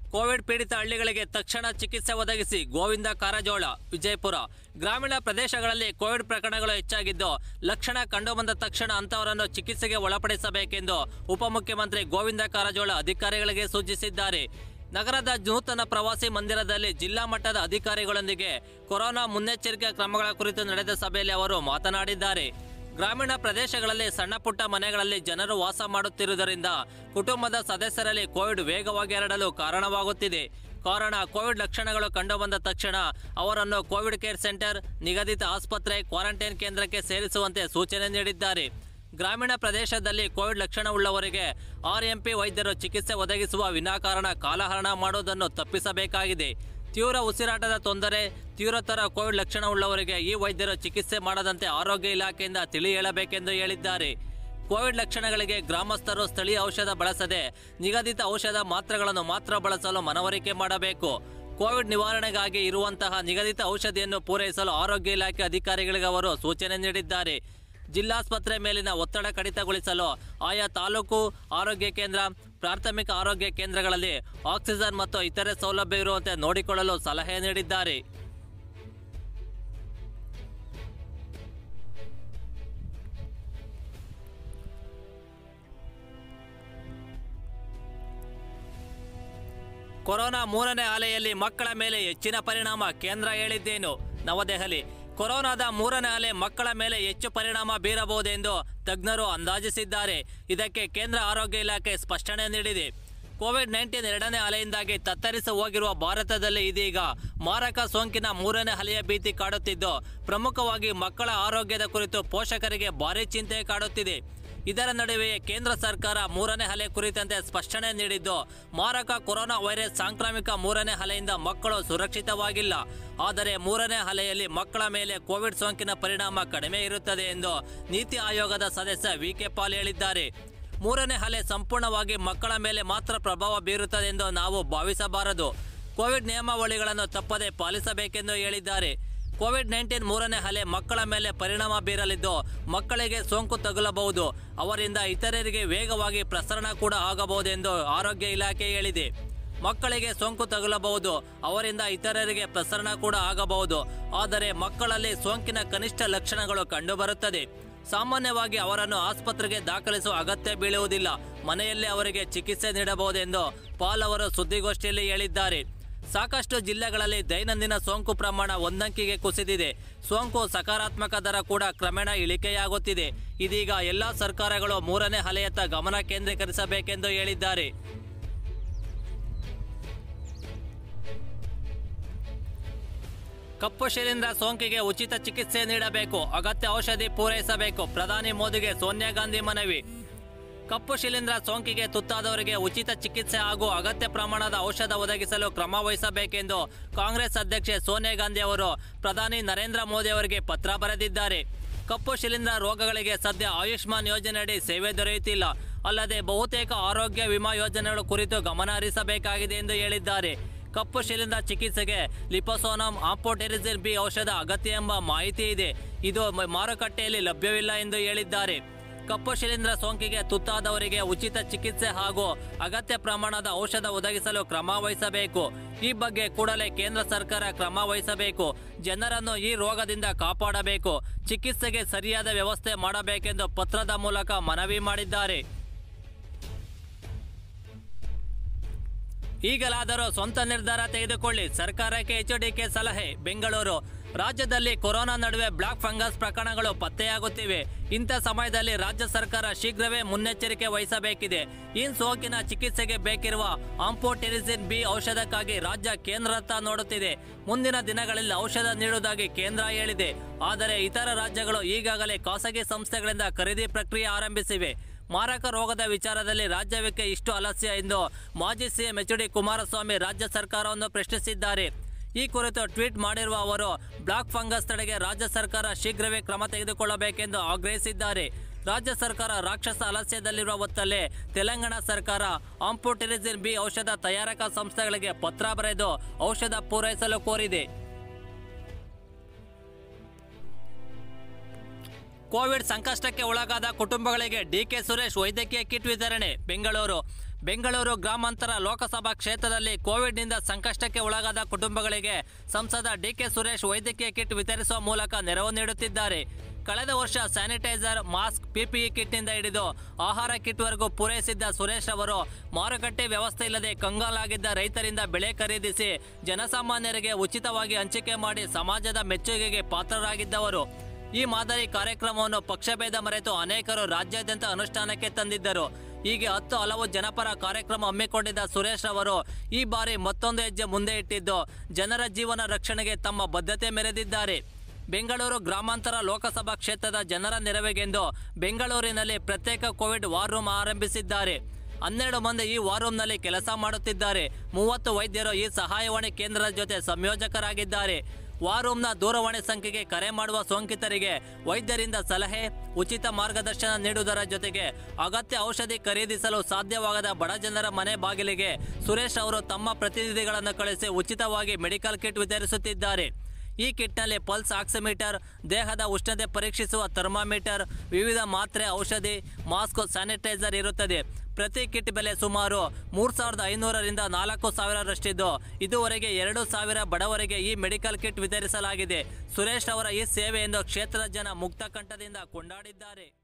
Covid ಪೀಡಿತ ಹಳ್ಳಿಗಳಿಗೆ ತಕ್ಷಣ ಚಿಕಿತ್ಸೆ ಒದಗಿಸಿ ಗೋವಿಂದ ಕಾರಜೋಳ ವಿಜಯಪುರ ಗ್ರಾಮೀಣ ಪ್ರದೇಶಗಳಲ್ಲಿ ಕೋವಿಡ್ ಪ್ರಕರಣಗಳು ಹೆಚ್ಚಾಗಿದ್ದು ಲಕ್ಷಣ ಕಂಡುಬಂದ ತಕ್ಷಣ ಅಂತವರನ್ನು ಚಿಕಿತ್ಸೆಗೆ ಒಳಪಡಿಸಬೇಕೆಂದು ಉಪಮುಖ್ಯಮಂತ್ರಿ ಗೋವಿಂದ ಕಾರಜೋಳ ಅಧಿಕಾರಿಗಳಿಗೆ ಸೂಚಿಸಿದ್ದಾರೆ ನಗರದ ನೂತನ ಪ್ರವಾಸಿ ಮಂದಿರದಲ್ಲಿ ಜಿಲ್ಲಾ ಮಟ್ಟದ ಅಧಿಕಾರಿಗಳೊಂದಿಗೆ ಕೊರೋನಾ ಮುನ್ನೆಚ್ಚರಿಕೆ ಕ್ರಮಗಳ ಕುರಿತು ನಡೆದ ಸಭೆಯಲ್ಲಿ ಅವರು ಮಾತನಾಡಿದ್ದಾರೆ ಗ್ರಾಮೀಣ ಪ್ರದೇಶಗಳಲ್ಲಿ ಸಣ್ಣ ಪುಟ್ಟ ಮನೆಗಳಲ್ಲಿ ಜನರು ವಾಸ ಮಾಡುತ್ತಿರುವುದರಿಂದ ಕುಟುಂಬದ ಸದಸ್ಯರಲ್ಲಿ ಕೋವಿಡ್ ವೇಗವಾಗಿ ಹರಡಲು ಕಾರಣವಾಗುತ್ತಿದೆ ಕಾರಣ ಕೋವಿಡ್ ಲಕ್ಷಣಗಳು ಕಂಡುಬಂದ ತಕ್ಷಣ ಅವರನ್ನು ಕೋವಿಡ್ ಕೇರ್ ಸೆಂಟರ್ ನಿಗದಿತ ಆಸ್ಪತ್ರೆ ಕ್ವಾರಂಟೈನ್ ಕೇಂದ್ರಕ್ಕೆ ಸೇರಿಸುವಂತೆ ಸೂಚನೆ ನೀಡಿದ್ದಾರೆ ಗ್ರಾಮೀಣ ಪ್ರದೇಶದಲ್ಲಿ ಕೋವಿಡ್ ಲಕ್ಷಣವುಳ್ಳವರಿಗೆ ಆರ್ಎಂಪಿ ವೈದ್ಯರು ಚಿಕಿತ್ಸೆ ಒದಗಿಸುವ ವಿನಾಕಾರಣ ಕಾಲಹರಣ ಮಾಡುವುದನ್ನು ತಪ್ಪಿಸಬೇಕಾಗಿದೆ ತೀವ್ರ ಉಸಿರಾಟದ ತೊಂದರೆ ತೀವ್ರತರ ಕೋವಿಡ್ ಲಕ್ಷಣವುಳ್ಳವರಿಗೆ ಈ ವೈದ್ಯರು ಚಿಕಿತ್ಸೆ ಮಾಡದಂತೆ ಆರೋಗ್ಯ ಇಲಾಖೆಯಿಂದ ತಿಳಿ ಹೇಳಬೇಕೆಂದು ಹೇಳಿದ್ದಾರೆ ಕೋವಿಡ್ ಲಕ್ಷಣಗಳಿಗೆ ಗ್ರಾಮಸ್ಥರು ಸ್ಥಳೀಯ ಔಷಧ ಬಳಸದೆ ನಿಗದಿತ ಔಷಧ ಮಾತ್ರೆಗಳನ್ನು ಮಾತ್ರ ಬಳಸಲು ಮನವರಿಕೆ ಮಾಡಬೇಕು ಕೋವಿಡ್ ನಿವಾರಣೆಗಾಗಿ ಇರುವಂತಹ ನಿಗದಿತ ಔಷಧಿಯನ್ನು ಪೂರೈಸಲು ಆರೋಗ್ಯ ಇಲಾಖೆ ಅಧಿಕಾರಿಗಳಿಗೆ ಅವರು ಸೂಚನೆ ನೀಡಿದ್ದಾರೆ ಜಿಲ್ಲಾಸ್ಪತ್ರೆ ಮೇಲಿನ ಒತ್ತಡ ಕಡಿತಗೊಳಿಸಲು ಆಯಾ ತಾಲೂಕು ಆರೋಗ್ಯ ಕೇಂದ್ರ ಪ್ರಾಥಮಿಕ ಆರೋಗ್ಯ ಕೇಂದ್ರಗಳಲ್ಲಿ ಆಕ್ಸಿಜನ್ ಮತ್ತು ಇತರೆ ಸೌಲಭ್ಯ ಇರುವಂತೆ ನೋಡಿಕೊಳ್ಳಲು ಸಲಹೆ ನೀಡಿದ್ದಾರೆ ಕೊರೋನಾ ಮೂರನೇ ಅಲೆಯಲ್ಲಿ ಮಕ್ಕಳ ಮೇಲೆ ಹೆಚ್ಚಿನ ಪರಿಣಾಮ ಕೇಂದ್ರ ಹೇಳಿದ್ದೇನು ನವದೆಹಲಿ ಕೊರೋನಾದ ಮೂರನೇ ಅಲೆ ಮಕ್ಕಳ ಮೇಲೆ ಹೆಚ್ಚು ಪರಿಣಾಮ ಬೀರಬಹುದೆಂದು ತಜ್ಞರು ಅಂದಾಜಿಸಿದ್ದಾರೆ ಇದಕ್ಕೆ ಕೇಂದ್ರ ಆರೋಗ್ಯ ಇಲಾಖೆ ಸ್ಪಷ್ಟನೆ ನೀಡಿದೆ ಕೋವಿಡ್ ನೈನ್ಟೀನ್ ಎರಡನೇ ಅಲೆಯಿಂದಾಗಿ ತತ್ತರಿಸಿ ಹೋಗಿರುವ ಭಾರತದಲ್ಲಿ ಇದೀಗ ಮಾರಕ ಸೋಂಕಿನ ಮೂರನೇ ಅಲೆಯ ಭೀತಿ ಕಾಡುತ್ತಿದ್ದು ಪ್ರಮುಖವಾಗಿ ಮಕ್ಕಳ ಆರೋಗ್ಯದ ಕುರಿತು ಪೋಷಕರಿಗೆ ಭಾರಿ ಚಿಂತೆ ಕಾಡುತ್ತಿದೆ ಇದರ ನಡುವೆಯೇ ಕೇಂದ್ರ ಸರ್ಕಾರ ಮೂರನೇ ಅಲೆ ಕುರಿತಂತೆ ಸ್ಪಷ್ಟನೆ ನೀಡಿದ್ದು ಮಾರಕ ಕೊರೋನಾ ವೈರಸ್ ಸಾಂಕ್ರಾಮಿಕ ಮೂರನೇ ಅಲೆಯಿಂದ ಮಕ್ಕಳು ಸುರಕ್ಷಿತವಾಗಿಲ್ಲ ಆದರೆ ಮೂರನೇ ಅಲೆಯಲ್ಲಿ ಮಕ್ಕಳ ಮೇಲೆ ಕೋವಿಡ್ ಸೋಂಕಿನ ಪರಿಣಾಮ ಕಡಿಮೆ ಇರುತ್ತದೆ ಎಂದು ನೀತಿ ಆಯೋಗದ ಸದಸ್ಯ ವಿಕೆ ಪಾಲ್ ಹೇಳಿದ್ದಾರೆ ಮೂರನೇ ಅಲೆ ಸಂಪೂರ್ಣವಾಗಿ ಮಕ್ಕಳ ಮೇಲೆ ಮಾತ್ರ ಪ್ರಭಾವ ಬೀರುತ್ತದೆ ಎಂದು ನಾವು ಭಾವಿಸಬಾರದು ಕೋವಿಡ್ ನಿಯಮಾವಳಿಗಳನ್ನು ತಪ್ಪದೆ ಪಾಲಿಸಬೇಕೆಂದು ಹೇಳಿದ್ದಾರೆ ಕೋವಿಡ್ ನೈನ್ಟೀನ್ ಮೂರನೇ ಅಲೆ ಮಕ್ಕಳ ಮೇಲೆ ಪರಿಣಾಮ ಬೀರಲಿದ್ದು ಮಕ್ಕಳಿಗೆ ಸೋಂಕು ತಗುಲಬಹುದು ಅವರಿಂದ ಇತರರಿಗೆ ವೇಗವಾಗಿ ಪ್ರಸರಣ ಕೂಡ ಆಗಬಹುದೆಂದು ಆರೋಗ್ಯ ಇಲಾಖೆ ಹೇಳಿದೆ ಮಕ್ಕಳಿಗೆ ಸೋಂಕು ತಗುಲಬಹುದು ಅವರಿಂದ ಇತರರಿಗೆ ಪ್ರಸರಣ ಕೂಡ ಆಗಬಹುದು ಆದರೆ ಮಕ್ಕಳಲ್ಲಿ ಸೋಂಕಿನ ಕನಿಷ್ಠ ಲಕ್ಷಣಗಳು ಕಂಡುಬರುತ್ತದೆ ಸಾಮಾನ್ಯವಾಗಿ ಅವರನ್ನು ಆಸ್ಪತ್ರೆಗೆ ದಾಖಲಿಸುವ ಅಗತ್ಯ ಬೀಳುವುದಿಲ್ಲ ಮನೆಯಲ್ಲೇ ಅವರಿಗೆ ಚಿಕಿತ್ಸೆ ನೀಡಬಹುದೆಂದು ಪಾಲ್ ಅವರು ಸುದ್ದಿಗೋಷ್ಠಿಯಲ್ಲಿ ಹೇಳಿದ್ದಾರೆ ಸಾಕಷ್ಟು ಜಿಲ್ಲೆಗಳಲ್ಲಿ ದೈನಂದಿನ ಸೋಂಕು ಪ್ರಮಾಣ ಒಂದಂಕಿಗೆ ಕುಸಿದಿದೆ ಸೋಂಕು ಸಕಾರಾತ್ಮಕ ದರ ಕೂಡ ಕ್ರಮೇಣ ಇಳಿಕೆಯಾಗುತ್ತಿದೆ ಇದೀಗ ಎಲ್ಲಾ ಸರ್ಕಾರಗಳು ಮೂರನೇ ಅಲೆಯತ್ತ ಗಮನ ಕೇಂದ್ರೀಕರಿಸಬೇಕೆಂದು ಹೇಳಿದ್ದಾರೆ ಕಪ್ಪು ಶಿಲೀಂಧ್ರ ಸೋಂಕಿಗೆ ಉಚಿತ ಚಿಕಿತ್ಸೆ ನೀಡಬೇಕು ಅಗತ್ಯ ಔಷಧಿ ಪೂರೈಸಬೇಕು ಪ್ರಧಾನಿ ಮೋದಿಗೆ ಸೋನಿಯಾ ಗಾಂಧಿ ಮನವಿ ಕಪ್ಪು ಶಿಲೀಂಧ್ರ ಸೋಂಕಿಗೆ ತುತ್ತಾದವರಿಗೆ ಉಚಿತ ಚಿಕಿತ್ಸೆ ಹಾಗೂ ಅಗತ್ಯ ಪ್ರಮಾಣದ ಔಷಧ ಒದಗಿಸಲು ಕ್ರಮ ವಹಿಸಬೇಕೆಂದು ಕಾಂಗ್ರೆಸ್ ಅಧ್ಯಕ್ಷೆ ಸೋನಿಯಾ ಗಾಂಧಿ ಅವರು ಪ್ರಧಾನಿ ನರೇಂದ್ರ ಮೋದಿ ಅವರಿಗೆ ಪತ್ರ ಬರೆದಿದ್ದಾರೆ ಕಪ್ಪು ಶಿಲೀಂಧ್ರ ರೋಗಗಳಿಗೆ ಸದ್ಯ ಆಯುಷ್ಮಾನ್ ಯೋಜನೆಯಡಿ ಸೇವೆ ದೊರೆಯುತ್ತಿಲ್ಲ ಅಲ್ಲದೆ ಬಹುತೇಕ ಆರೋಗ್ಯ ವಿಮಾ ಯೋಜನೆಗಳ ಕುರಿತು ಗಮನ ಹರಿಸಬೇಕಾಗಿದೆ ಎಂದು ಹೇಳಿದ್ದಾರೆ ಕಪ್ಪು ಶಿಲೀಂಧ್ರ ಚಿಕಿತ್ಸೆಗೆ ಲಿಪೋಸೋನಮ್ ಆಂಪೋಟೆರಿಸಿನ್ ಬಿ ಔಷಧ ಅಗತ್ಯ ಎಂಬ ಮಾಹಿತಿ ಇದೆ ಇದು ಮ- ಮಾರುಕಟ್ಟೆಯಲ್ಲಿ ಲಭ್ಯವಿಲ್ಲ ಎಂದು ಹೇಳಿದ್ದಾರೆ ಕಪ್ಪು ಶಿಲೀಂಧ್ರ ಸೋಂಕಿಗೆ ತುತ್ತಾದವರಿಗೆ ಉಚಿತ ಚಿಕಿತ್ಸೆ ಹಾಗೂ ಅಗತ್ಯ ಪ್ರಮಾಣದ ಔಷಧ ಒದಗಿಸಲು ಕ್ರಮ ವಹಿಸಬೇಕು ಈ ಬಗ್ಗೆ ಕೂಡಲೇ ಕೇಂದ್ರ ಸರ್ಕಾರ ಕ್ರಮ ವಹಿಸಬೇಕು ಜನರನ್ನು ಈ ರೋಗದಿಂದ ಕಾಪಾಡಬೇಕು ಚಿಕಿತ್ಸೆಗೆ ಸರಿಯಾದ ವ್ಯವಸ್ಥೆ ಮಾಡಬೇಕೆಂದು ಪತ್ರದ ಮೂಲಕ ಮನವಿ ಮಾಡಿದ್ದಾರೆ ಈಗಲಾದರೂ ಸ್ವಂತ ನಿರ್ಧಾರ ತೆಗೆದುಕೊಳ್ಳಿ ಸರ್ಕಾರಕ್ಕೆ ಎಚ್ಡಿಕೆ ಸಲಹೆ ಬೆಂಗಳೂರು ರಾಜ್ಯದಲ್ಲಿ ಕೊರೋನಾ ನಡುವೆ ಬ್ಲಾಕ್ ಫಂಗಸ್ ಪ್ರಕರಣಗಳು ಪತ್ತೆಯಾಗುತ್ತಿವೆ ಇಂಥ ಸಮಯದಲ್ಲಿ ರಾಜ್ಯ ಸರ್ಕಾರ ಶೀಘ್ರವೇ ಮುನ್ನೆಚ್ಚರಿಕೆ ವಹಿಸಬೇಕಿದೆ ಈ ಸೋಂಕಿನ ಚಿಕಿತ್ಸೆಗೆ ಬೇಕಿರುವ ಆಂಪೋಟೆರಿಸಿನ್ ಬಿ ಔಷಧಕ್ಕಾಗಿ ರಾಜ್ಯ ಕೇಂದ್ರದತ್ತ ನೋಡುತ್ತಿದೆ ಮುಂದಿನ ದಿನಗಳಲ್ಲಿ ಔಷಧ ನೀಡುವುದಾಗಿ ಕೇಂದ್ರ ಹೇಳಿದೆ ಆದರೆ ಇತರ ರಾಜ್ಯಗಳು ಈಗಾಗಲೇ ಖಾಸಗಿ ಸಂಸ್ಥೆಗಳಿಂದ ಖರೀದಿ ಪ್ರಕ್ರಿಯೆ ಆರಂಭಿಸಿವೆ ಮಾರಕ ರೋಗದ ವಿಚಾರದಲ್ಲಿ ರಾಜ್ಯಕ್ಕೆ ಇಷ್ಟು ಆಲಸ್ಯ ಎಂದು ಮಾಜಿ ಸಿಎಂ ಎಚ್ ಡಿ ಕುಮಾರಸ್ವಾಮಿ ರಾಜ್ಯ ಸರ್ಕಾರವನ್ನು ಪ್ರಶ್ನಿಸಿದ್ದಾರೆ ಈ ಕುರಿತು ಟ್ವೀಟ್ ಮಾಡಿರುವ ಅವರು ಬ್ಲಾಕ್ ಫಂಗಸ್ ತಡೆಗೆ ರಾಜ್ಯ ಸರ್ಕಾರ ಶೀಘ್ರವೇ ಕ್ರಮ ತೆಗೆದುಕೊಳ್ಳಬೇಕೆಂದು ಆಗ್ರಹಿಸಿದ್ದಾರೆ ರಾಜ್ಯ ಸರ್ಕಾರ ರಾಕ್ಷಸ ಆಲಸ್ಯದಲ್ಲಿರುವ ಹೊತ್ತಲ್ಲೇ ತೆಲಂಗಾಣ ಸರ್ಕಾರ ಆಂಪೋಟೆರಿಸಿನ್ ಬಿ ಔಷಧ ತಯಾರಕ ಸಂಸ್ಥೆಗಳಿಗೆ ಪತ್ರ ಬರೆದು ಔಷಧ ಪೂರೈಸಲು ಕೋರಿದೆ ಕೋವಿಡ್ ಸಂಕಷ್ಟಕ್ಕೆ ಒಳಗಾದ ಕುಟುಂಬಗಳಿಗೆ ಡಿಕೆ ಸುರೇಶ್ ವೈದ್ಯಕೀಯ ಕಿಟ್ ವಿತರಣೆ ಬೆಂಗಳೂರು ಬೆಂಗಳೂರು ಗ್ರಾಮಾಂತರ ಲೋಕಸಭಾ ಕ್ಷೇತ್ರದಲ್ಲಿ ಕೋವಿಡ್ನಿಂದ ಸಂಕಷ್ಟಕ್ಕೆ ಒಳಗಾದ ಕುಟುಂಬಗಳಿಗೆ ಸಂಸದ ಡಿಕೆ ಸುರೇಶ್ ವೈದ್ಯಕೀಯ ಕಿಟ್ ವಿತರಿಸುವ ಮೂಲಕ ನೆರವು ನೀಡುತ್ತಿದ್ದಾರೆ ಕಳೆದ ವರ್ಷ ಸ್ಯಾನಿಟೈಸರ್ ಮಾಸ್ಕ್ ಪಿಪಿಇ ಕಿಟ್ನಿಂದ ಹಿಡಿದು ಆಹಾರ ಕಿಟ್ವರೆಗೂ ಪೂರೈಸಿದ್ದ ಸುರೇಶ್ ಅವರು ಮಾರುಕಟ್ಟೆ ವ್ಯವಸ್ಥೆ ಇಲ್ಲದೆ ಕಂಗಾಲಾಗಿದ್ದ ರೈತರಿಂದ ಬೆಳೆ ಖರೀದಿಸಿ ಜನಸಾಮಾನ್ಯರಿಗೆ ಉಚಿತವಾಗಿ ಹಂಚಿಕೆ ಮಾಡಿ ಸಮಾಜದ ಮೆಚ್ಚುಗೆಗೆ ಪಾತ್ರರಾಗಿದ್ದವರು ಈ ಮಾದರಿ ಕಾರ್ಯಕ್ರಮವನ್ನು ಪಕ್ಷಭೇದ ಮರೆತು ಅನೇಕರು ರಾಜ್ಯಾದ್ಯಂತ ಅನುಷ್ಠಾನಕ್ಕೆ ತಂದಿದ್ದರು ಹೀಗೆ ಹತ್ತು ಹಲವು ಜನಪರ ಕಾರ್ಯಕ್ರಮ ಹಮ್ಮಿಕೊಂಡಿದ್ದ ಸುರೇಶ್ ಅವರು ಈ ಬಾರಿ ಮತ್ತೊಂದು ಹೆಜ್ಜೆ ಮುಂದೆ ಇಟ್ಟಿದ್ದು ಜನರ ಜೀವನ ರಕ್ಷಣೆಗೆ ತಮ್ಮ ಬದ್ಧತೆ ಮೆರೆದಿದ್ದಾರೆ ಬೆಂಗಳೂರು ಗ್ರಾಮಾಂತರ ಲೋಕಸಭಾ ಕ್ಷೇತ್ರದ ಜನರ ನೆರವಿಗೆಂದು ಬೆಂಗಳೂರಿನಲ್ಲಿ ಪ್ರತ್ಯೇಕ ಕೋವಿಡ್ ವಾರ್ ರೂಮ್ ಆರಂಭಿಸಿದ್ದಾರೆ ಹನ್ನೆರಡು ಮಂದಿ ಈ ವಾರ್ ರೂಮ್ನಲ್ಲಿ ಕೆಲಸ ಮಾಡುತ್ತಿದ್ದಾರೆ ಮೂವತ್ತು ವೈದ್ಯರು ಈ ಸಹಾಯವಾಣಿ ಕೇಂದ್ರದ ಜೊತೆ ಸಂಯೋಜಕರಾಗಿದ್ದಾರೆ ವಾರ್ ರೂಮ್ನ ದೂರವಾಣಿ ಸಂಖ್ಯೆಗೆ ಕರೆ ಮಾಡುವ ಸೋಂಕಿತರಿಗೆ ವೈದ್ಯರಿಂದ ಸಲಹೆ ಉಚಿತ ಮಾರ್ಗದರ್ಶನ ನೀಡುವುದರ ಜೊತೆಗೆ ಅಗತ್ಯ ಔಷಧಿ ಖರೀದಿಸಲು ಸಾಧ್ಯವಾಗದ ಬಡ ಜನರ ಮನೆ ಬಾಗಿಲಿಗೆ ಸುರೇಶ್ ಅವರು ತಮ್ಮ ಪ್ರತಿನಿಧಿಗಳನ್ನು ಕಳಿಸಿ ಉಚಿತವಾಗಿ ಮೆಡಿಕಲ್ ಕಿಟ್ ವಿತರಿಸುತ್ತಿದ್ದಾರೆ ಈ ಕಿಟ್ನಲ್ಲಿ ಪಲ್ಸ್ ಆಕ್ಸಿಮೀಟರ್ ದೇಹದ ಉಷ್ಣತೆ ಪರೀಕ್ಷಿಸುವ ಥರ್ಮಾಮೀಟರ್ ವಿವಿಧ ಮಾತ್ರೆ ಔಷಧಿ ಮಾಸ್ಕ್ ಸ್ಯಾನಿಟೈಸರ್ ಇರುತ್ತದೆ ಪ್ರತಿ ಕಿಟ್ ಬೆಲೆ ಸುಮಾರು ಮೂರು ಸಾವಿರದ ಐನೂರರಿಂದ ನಾಲ್ಕು ಸಾವಿರರಷ್ಟಿದ್ದು ಇದುವರೆಗೆ ಎರಡು ಸಾವಿರ ಬಡವರಿಗೆ ಈ ಮೆಡಿಕಲ್ ಕಿಟ್ ವಿತರಿಸಲಾಗಿದೆ ಸುರೇಶ್ ಅವರ ಈ ಸೇವೆಯನ್ನು ಕ್ಷೇತ್ರದ ಜನ ಮುಕ್ತ ಕಂಠದಿಂದ ಕೊಂಡಾಡಿದ್ದಾರೆ